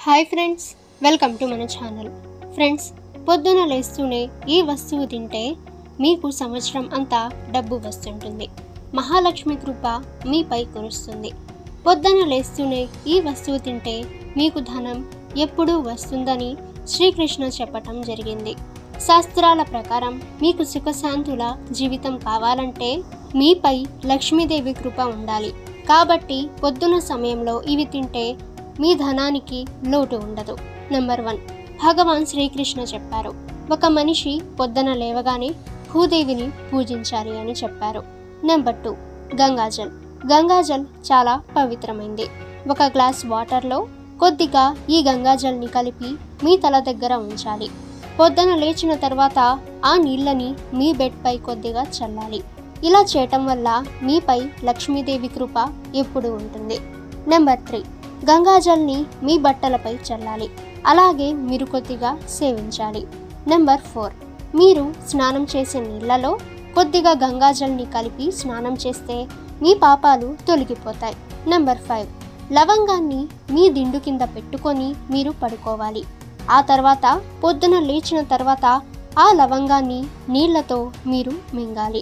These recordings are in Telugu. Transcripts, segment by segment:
హాయ్ ఫ్రెండ్స్ వెల్కమ్ టు మన ఛానల్ ఫ్రెండ్స్ పొద్దున లేస్తూనే ఈ వస్తువు తింటే మీకు సంవత్సరం అంతా డబ్బు వస్తుంటుంది మహాలక్ష్మి కృప మీపై కురుస్తుంది పొద్దున లేస్తూనే ఈ వస్తువు తింటే మీకు ధనం ఎప్పుడూ వస్తుందని శ్రీకృష్ణ చెప్పటం జరిగింది శాస్త్రాల ప్రకారం మీకు సుఖశాంతుల జీవితం కావాలంటే మీపై లక్ష్మీదేవి కృప ఉండాలి కాబట్టి పొద్దున సమయంలో ఇవి తింటే మీ ధనానికి లోటు ఉండదు నెంబర్ వన్ భగవాన్ శ్రీకృష్ణ చెప్పారు ఒక మనిషి పొద్దున లేవగానే భూదేవిని పూజించాలి అని చెప్పారు నెంబర్ టూ గంగాజల్ గంగాజల్ చాలా పవిత్రమైంది ఒక గ్లాస్ వాటర్లో కొద్దిగా ఈ గంగాజల్ని కలిపి మీ తల దగ్గర ఉంచాలి పొద్దున లేచిన తర్వాత ఆ నీళ్ళని మీ బెడ్పై కొద్దిగా చల్లాలి ఇలా చేయటం వల్ల మీపై లక్ష్మీదేవి కృప ఎప్పుడు ఉంటుంది నెంబర్ త్రీ గంగాజల్ని మీ బట్టలపై చల్లాలి అలాగే మీరు కొద్దిగా సేవించాలి నెంబర్ ఫోర్ మీరు స్నానం చేసే నీళ్ళలో కొద్దిగా గంగాజల్ని కలిపి స్నానం చేస్తే మీ పాపాలు తొలగిపోతాయి నెంబర్ ఫైవ్ లవంగాన్ని మీ దిండు కింద పెట్టుకొని మీరు పడుకోవాలి ఆ తర్వాత పొద్దున లేచిన తర్వాత ఆ లవంగాన్ని నీళ్లతో మీరు మింగాలి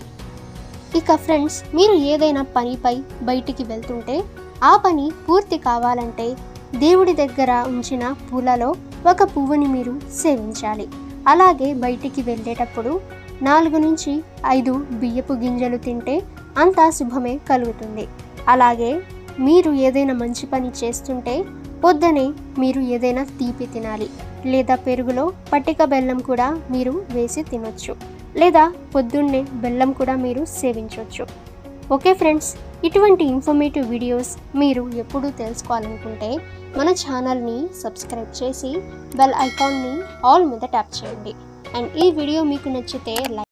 ఇక ఫ్రెండ్స్ మీరు ఏదైనా పనిపై బయటికి వెళ్తుంటే ఆ పని పూర్తి కావాలంటే దేవుడి దగ్గర ఉంచిన పూలలో ఒక పువ్వుని మీరు సేవించాలి అలాగే బయటికి వెళ్ళేటప్పుడు నాలుగు నుంచి ఐదు బియ్యపు గింజలు తింటే అంతా శుభమే కలుగుతుంది అలాగే మీరు ఏదైనా మంచి పని చేస్తుంటే పొద్దునే మీరు ఏదైనా తీపి తినాలి లేదా పెరుగులో పట్టిక బెల్లం కూడా మీరు వేసి తినొచ్చు లేదా పొద్దున్నే బెల్లం కూడా మీరు సేవించవచ్చు ఓకే ఫ్రెండ్స్ ఇటువంటి ఇన్ఫర్మేటివ్ వీడియోస్ మీరు ఎప్పుడూ తెలుసుకోవాలనుకుంటే మన ఛానల్ని సబ్స్క్రైబ్ చేసి బెల్ ఐకాన్ని ఆల్ మీద ట్యాప్ చేయండి అండ్ ఈ వీడియో మీకు నచ్చితే లైక్